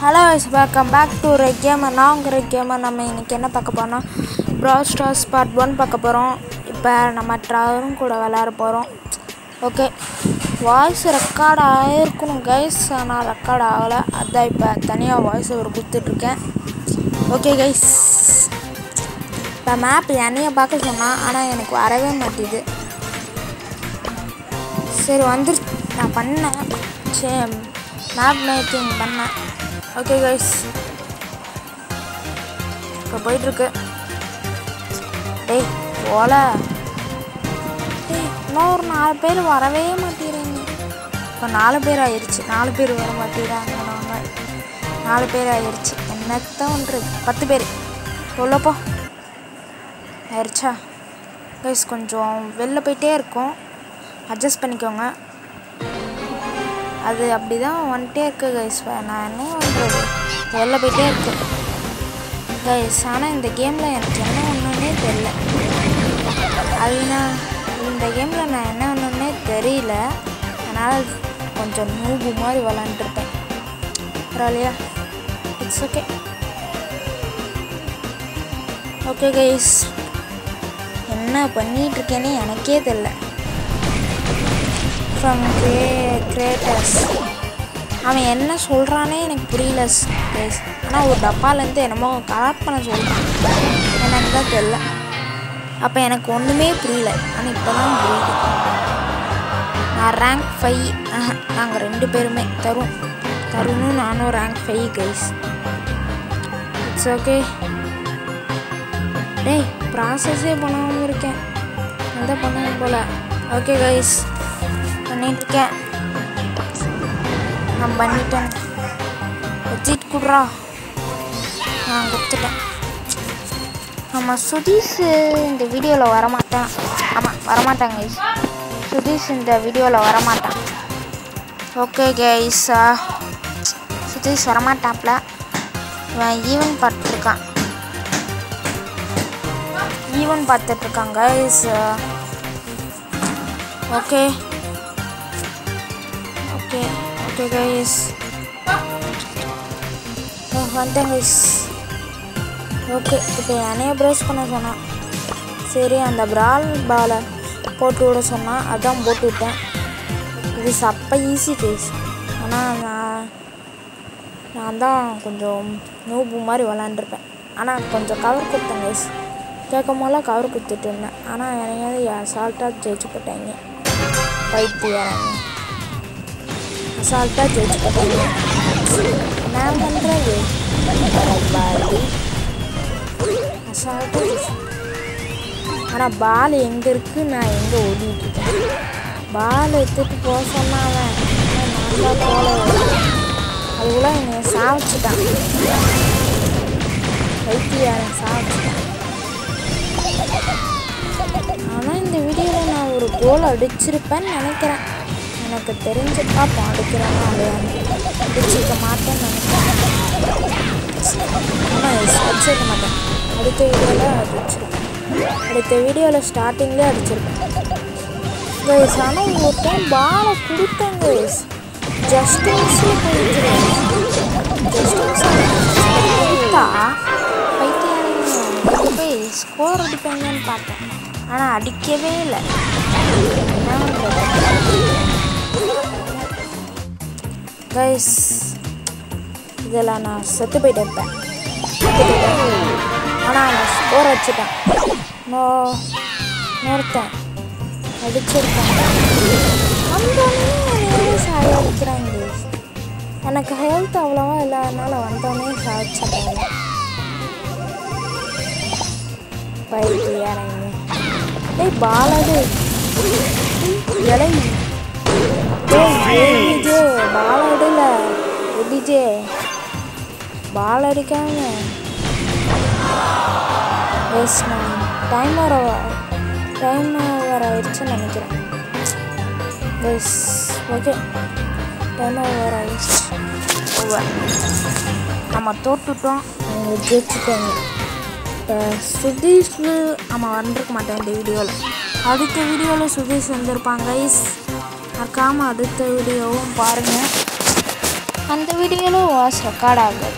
hello welcome back to rec gamer நான் உங்கள் ரெக் gamer நம்ம இன்றைக்கி என்ன பார்க்க போறோம்னா ப்ராட் ஸ்டார்ஸ் பார்ட் ஒன் பார்க்க போகிறோம் இப்போ நம்ம ட்ராவரும் கூட விளையாட போகிறோம் ஓகே வாய்ஸ் ரெக்கார்ட் ஆகிருக்கணும் கைஸ் ஆனால் ரெக்கார்ட் ஆகலை அதான் இப்போ தனியாக வாய்ஸ் ஒரு கொடுத்துட்ருக்கேன் ஓகே கைஸ் இப்போ மேப் என்னைய பார்க்க சொன்னான் ஆனால் எனக்கு வரவே மாட்டேது சரி வந்துருச்சு நான் பண்ணேன் சரி மேப் மேக்கிங் பண்ணேன் ஓகே கைஸ் இப்போ போயிட்டுருக்கு டேய் போல டேய் இன்னும் ஒரு நாலு பேர் வரவே மாட்டேங்கிறீங்க இப்போ நாலு பேர் ஆயிடுச்சு நாலு பேர் வர மாட்டேங்கிறாங்க நாங்க நாலு பேர் ஆயிடுச்சு என்னத்தான் ஒன்று பத்து பேர் சொல்லப்போ ஆயிடுச்சா கைஸ் கொஞ்சம் வெளில போயிட்டே இருக்கோம் அட்ஜஸ்ட் பண்ணிக்கோங்க அது அப்படி தான் வந்துட்டே இருக்கு கைஸ் நான் என்ன பண்ணுறது வெளில போயிட்டே இருக்கு கைஸ் ஆனால் இந்த கேமில் எனக்கு என்ன ஒன்றுன்னே தெரில அது நான் இந்த கேமில் நான் என்ன ஒன்றுன்னே தெரியல அதனால் கொஞ்சம் நூபு மாதிரி விளாண்டுருப்பேன் பரவாயில்லையா இட்ஸ் ஓகே ஓகே கைஸ் என்ன பண்ணிகிட்ருக்கேனே எனக்கே தெரில ஃப்ரம் கிரே கிரேட்டர்ஸ் அவன் என்ன சொல்கிறானே எனக்கு புரியல கைஸ் ஆனால் ஒரு டப்பாலேருந்து என்னமோ கலெக்ட் பண்ண சொல்கிறான் எனக்கு தான் தெரில அப்போ எனக்கு ஒன்றுமே புரியல ஆனால் இப்போ தான் புரியுது நான் ரேங்க் ஃபைவ் நாங்கள் ரெண்டு பேருமே தரும் தருணும் நானும் rank five guys it's okay டேய் ப்ராசஸே பண்ணாமல் இருக்கேன் எந்த பண்ணணும் போல் ஓகே கைஸ் பண்ணிட்டுருக்கேன் நான் பண்ணிட்டேன் வச்சிட்டு குடுறா நான் கொடுத்துட்டேன் ஆமாம் சுதீஷ் இந்த வீடியோவில் வரமாட்டான் ஆமாம் வரமாட்டான் கைஸ் சுதீஷ் இந்த வீடியோவில் வரமாட்டான் ஓகே கைஸ் சுதீஷ் வரமாட்டாப்ல இவன் ஈவன் பார்த்துருக்கான் ஈவன் பார்த்துட்ருக்கான் guys okay okay okay guys வந்தேன் கைஸ் ஓகே இப்போ என்னைய ப்ரஷ் பண்ண சொன்னான் சரி அந்த பிரால் பாலை போட்டு விட சொன்னான் அதான் போட்டு விட்டேன் இது சப்ப ஈஸி கேஸ் ஆனால் நான் நான் தான் கொஞ்சம் நூபு மாதிரி விளாண்டுருப்பேன் ஆனால் கொஞ்சம் கவர் கொடுத்தேன் கைஸ் கேட்கும் போதெல்லாம் கவர் கொடுத்துட்டு இருந்தேன் ஆனால் என்னையாவது அசால்ட்டாக ஜெயிச்சு போட்டாங்க பைத்தியாரங்க அசால்ட்டாக ஜெயிச்சு போட்டாங்க நான் பண்ணுறது அசால்ட்டாக ஜெயிச்சு ஆனால் பால் எங்கே இருக்குது நான் எங்கே ஓடிட்டு இருக்கேன் பால் எடுத்துட்டு போக சொன்னாவன் நான் தான் போல அதுக்குள்ள என்னை சாவிச்சிட்டான் பைத்தியாரன் சாவிச்சிட்டான் ஆனால் இந்த வீடியோவில் நான் ஒரு கோல் அடிச்சிருப்பேன்னு நினைக்கிறேன் எனக்கு தெரிஞ்சுப்பா பாடிக்கிறேன்னா இல்லையான்னு அடிச்சிருக்க மாட்டேன்னு நினைக்கிறேன் ஆனால் அடிச்சிருக்க மாட்டேன் அடுத்த வீடியோவில் அடிச்சிருப்பேன் அடுத்த வீடியோவில் ஸ்டார்டிங்லேயே அடிச்சிருப்பேன் கைஸ் ஆனால் ஒரு டைம் பாலை கொடுத்தேன் கைஸ் ஜஸ்ட் மிஸ்ஸில் போயிடுச்சு ஜஸ்ட் மிஸ் கொடுத்தா பைத்தியாரங்க போய் ஸ்கோர் அடிப்பாங்கன்னு பார்த்தேன் ஆனால் அடிக்கவே இல்லை கைஸ் இதில் நான் செத்து போயிட்டு இருப்பேன் ஆனால் நான் ஸ்கோர் அடிச்சிட்டேன் நோ இன்னொருத்தன் அடிச்சிருக்கேன் வந்தோடனே சாய அடிக்கிறாங்க எனக்கு ஹெல்த் அவ்வளோவா இல்லாதனால வந்தோடனே சாய்ச்சிட்டாங்க பைத்தியாரங்க டேய் பாலடு இலை ஏபிஜே பாலடுல ஏபிஜே பால் அடிக்காம எஸ் நான் டைம் வர டைம் வர ஆயிடுச்சுன்னு நினைக்கிறேன் எஸ் ஓகே டைம் ஓவர் ஆயிடுச்சு ஓவர் நம்ம தோட்டுட்டோம் அவங்க ஜெயிச்சுட்டாங்க இப்போ சுதீஷ் ஆமாம் வந்திருக்க மாட்டேன் இந்த வீடியோவில் அடுத்த வீடியோவில் சுதீஷ் வந்திருப்பாங்க கைஸ் மறக்காமல் அடுத்த வீடியோவும் பாருங்கள் அந்த வீடியோவில் வாய்ஸ் ரெக்கார்ட் ஆகாது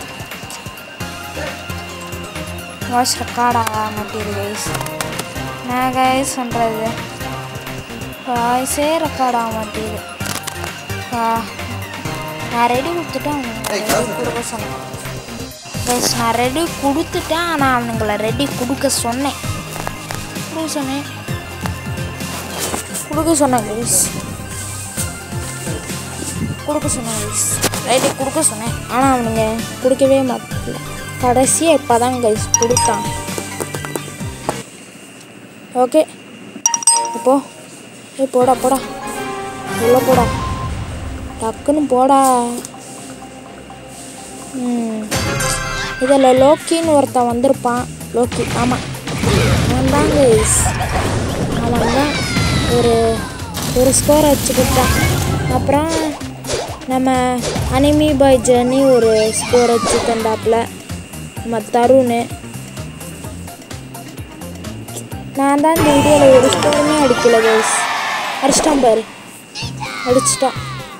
வாய்ஸ் ரெக்கார்ட் ஆக மாட்டேங்குது கைஸ் நான் கைஸ் பண்ணுறது வாய்ஸே ரெக்கார்ட் ஆக மாட்டேங்குது ஆ, நான் ரெடி கொடுத்துட்டேன் அவனுங்களை கொடுக்க சொன்னேன் கைஸ் நான் ரெடி கொடுத்துட்டேன் ஆனால் அவனுங்களை ரெடி கொடுக்க சொன்னேன் கொடுக்க சொன்னேன் கொடுக்க சொன்னேன் கைஸ் கொடுக்க சொன்னேன் கைஸ் ரெடி கொடுக்க சொன்னேன் ஆனால் அவனுங்க கொடுக்கவே மாட்டல கடைசியாக இப்போ தான் கைஸ் கொடுத்தான் ஓகே இப்போ ஏ போடா போடா உள்ள போடா டக்குன்னு போடா ம் இதில் லோக்கின்னு ஒருத்தன் வந்திருப்பான் லோக்கி ஆமாம் அவன் தான் கைஸ் அவன் தான் ஒரு ஒரு ஸ்கோர் வச்சுக்கிட்டான் அப்புறம் நம்ம அனிமி பாய் ஜெர்னி ஒரு ஸ்கோர் வச்சு தந்தாப்புல நம்ம தருண் நான் தான் இந்த வீடியோவில் ஒரு ஸ்கோருமே அடிக்கல கைஸ் அடிச்சிட்டான் பாரு அடிச்சிட்டான்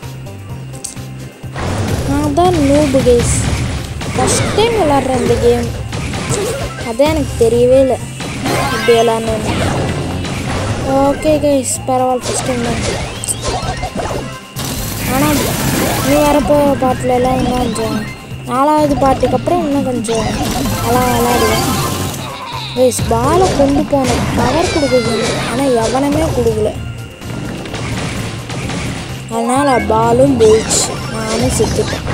நான் தான் நூபு கைஸ் ஃபஸ்ட் டைம் விளாட்றேன் இந்த கேம் அதான் எனக்கு தெரியவே இல்லை இப்படி விளாட்ணுன்னு ஓகே கைஸ் பரவாயில்ல ஃபஸ்ட் டைம் தான் ஆனால் நீ வரப்போகிற பாட்டுலலாம் இன்னும் கொஞ்சம் நாலாவது பாட்டுக்கு அப்புறம் இன்னும் கொஞ்சம் நல்லா விளாடுவேன் கைஸ் பாலை கொண்டு போனேன் பவர் கொடுக்குது ஆனால் எவனுமே கொடுக்கல அதனால் பாலும் போயிடுச்சு நானும் செத்துட்டேன்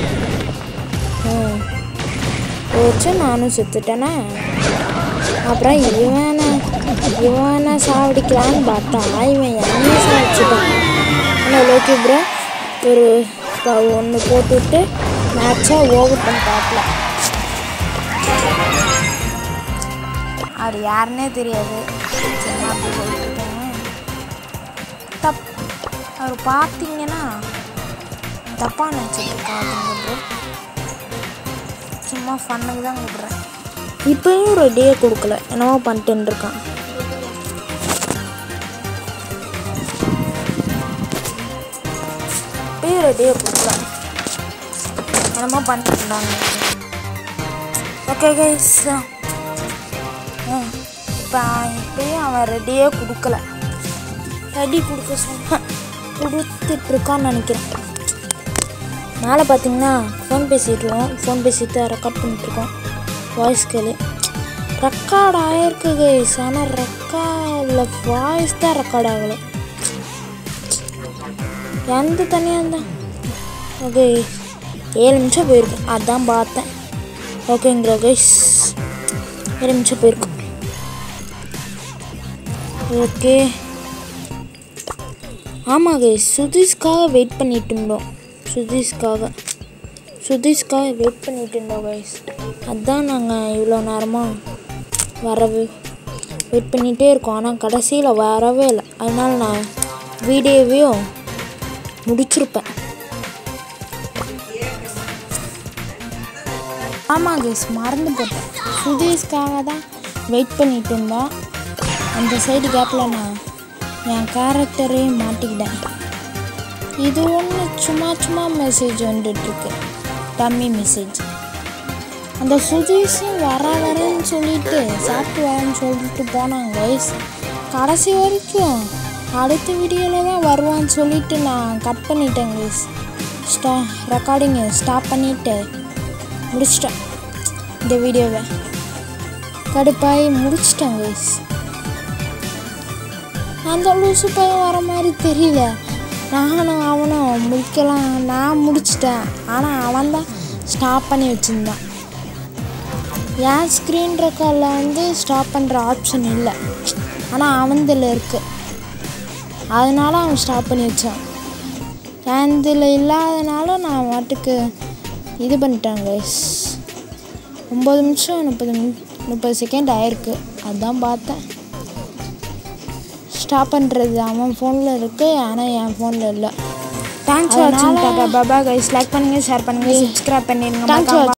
ம் போச்சு நானும் செத்துட்டேனா அப்புறம் இவனை இவனை சாவடிக்கலான்னு பார்த்தா இவன் என்னையும் சாவடிச்சுட்டான் ஆனால் லோக்கி ப்ரோ ஒரு ஒன்று போட்டுவிட்டு மேட்சை ஓவர் பண்ணிட்டாப்ல அவர் யாருன்னே தெரியாது சும்மா அப்படி போயிட்டுருக்கேங்க தப் அவர் பார்த்தீங்கன்னா தப்பாக நினச்சிட்டு இருக்காங்க ப்ரோ சும்மா ஃபன்னுக்கு தான் கூப்பிட்றேன் இப்பயும் ரெடியே கொடுக்கல என்னவோ பண்ணிட்டுன்னு இருக்கான் இப்பயும் ரெடியே கொடுக்கல என்னமோ பண்ணிட்டு இருந்தாங்க ஓகே கைஸ் இப்போ இப்பயும் அவன் ரெடியே கொடுக்கல ரெடி கொடுக்க சொன்னான் கொடுத்துட்ருக்கான்னு நினைக்கிறேன் மேலே பார்த்தீங்கன்னா ஃபோன் பேசிட்டுருக்கோம் ஃபோன் பேசிட்டு ரெக்கார்ட் பண்ணிட்டுருக்கோம் வாய்ஸ் கேளு ரெக்கார்ட் ஆகிருக்கு கைஸ் ஆனால் ரெக்கார்டில் வாய்ஸ் தான் ரெக்கார்ட் ஆகலை எந்த தனியாக இருந்தா ஓகே ஏழு நிமிஷம் போயிருக்கு அதான் பார்த்தேன் ஓகேங்கிற கைஸ் ஏழு நிமிஷம் போயிருக்கு ஓகே ஆமாம் கைஸ் சுதீஷ்காக வெயிட் பண்ணிட்டு இருந்தோம் சுதீஷ்காக சுதீஷ்காக வெயிட் பண்ணிட்டு இருந்தோம் கைஸ் அதான் நாங்கள் இவ்வளோ நேரமாக வரவே வெயிட் பண்ணிகிட்டே இருக்கோம் ஆனால் கடைசியில் வரவே இல்லை அதனால நான் வீடியோவையும் முடிச்சிருப்பேன் ஆமாம் கைஸ் மறந்து போட்டேன் சுதீஷ்காக தான் வெயிட் பண்ணிட்டு இருந்தோம் அந்த சைடு கேப்பில் நான் என் கேரக்டரையும் மாட்டிக்கிட்டேன் இது ஒன்று சும்மா சும்மா மெசேஜ் வந்துட்டுருக்கு டம்மி மெசேஜ் அந்த சுதீஷும் வர வரேன்னு சொல்லிட்டு சாப்பிட்டு வரேன்னு சொல்லிட்டு போனாங்க கைஸ் கடைசி வரைக்கும் அடுத்த வீடியோவில் தான் வருவான்னு சொல்லிட்டு நான் கட் பண்ணிட்டேன் கைஸ் ஸ்டா ரெக்கார்டிங்கை ஸ்டாப் பண்ணிவிட்டு முடிச்சிட்டேன் இந்த வீடியோவை கடுப்பாகி முடிச்சிட்டேன் கைஸ் அந்த லூசு பையன் வர மாதிரி தெரியல நானும் அவனும் முடிக்கலாம் நான் முடிச்சிட்டேன் ஆனால் அவன் தான் ஸ்டாப் பண்ணி வச்சுருந்தான் என் ஸ்க்ரீன் ரெக்கார்டில் வந்து ஸ்டாப் பண்ணுற ஆப்ஷன் இல்லை ஆனால் அவன்தில் இருக்குது அதனால அவன் ஸ்டாப் பண்ணி வச்சான் என் இதில் இல்லாதனால நான் வாட்டுக்கு இது பண்ணிட்டேன் கைஸ் ஒம்பது நிமிஷம் முப்பது நிமி முப்பது செகண்ட் ஆயிருக்கு அதான் பார்த்தேன் ஸ்டாப் பண்ணுறது அவன் ஃபோனில் இருக்குது ஆனால் என் ஃபோனில் இல்லை தேங்க்ஸ் ஃபார் வாட்சிங் பாபா கைஸ் லைக் பண்ணுங்கள் ஷேர் பண்ணுங்கள் சப்ஸ்கிரைப் பண்ணிடுங்க Thanks for மறக்காம